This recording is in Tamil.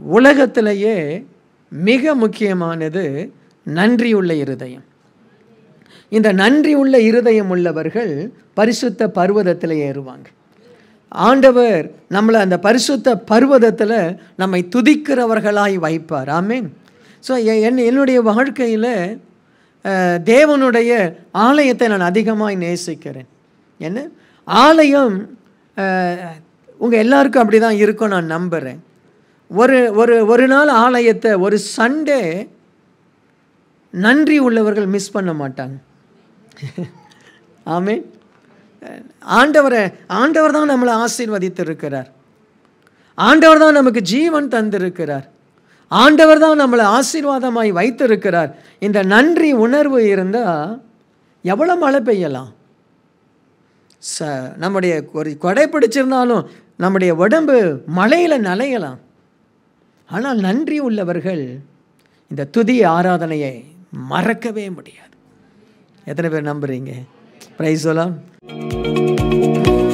உலகத்திலேயே மிக முக்கியமானது நன்றியுள்ள இருதயம் இந்த நன்றி உள்ள இருதயம் உள்ளவர்கள் பரிசுத்த பர்வதத்தில் ஏறுவாங்க ஆண்டவர் நம்மளை அந்த பரிசுத்த பர்வதத்தில் நம்மை துதிக்கிறவர்களாய் வைப்பார் ஆமேன் ஸோ என் என்னுடைய வாழ்க்கையில் தேவனுடைய ஆலயத்தை நான் அதிகமாக நேசிக்கிறேன் என்ன ஆலயம் உங்கள் எல்லாருக்கும் அப்படி தான் இருக்கும் நான் நம்புகிறேன் ஒரு ஒரு ஒரு நாள் ஆலயத்தை ஒரு சண்டே நன்றி உள்ளவர்கள் மிஸ் பண்ண மாட்டாங்க ஆமே ஆண்டவரை ஆண்டவர் தான் நம்மளை ஆசீர்வதித்திருக்கிறார் ஆண்டவர் தான் நமக்கு ஜீவன் தந்திருக்கிறார் ஆண்டவர் தான் நம்மளை ஆசீர்வாதமாய் வைத்திருக்கிறார் இந்த நன்றி உணர்வு இருந்தால் எவ்வளோ மழை பெய்யலாம் ச நம்முடைய ஒரு கொடை பிடிச்சிருந்தாலும் நம்முடைய உடம்பு மழையில் நனையலாம் ஆனால் நன்றி உள்ளவர்கள் இந்த துதி ஆராதனையை மறக்கவே முடியாது எத்தனை பேர் நம்புறீங்க ப்ரைஸ் சொல்லலாம்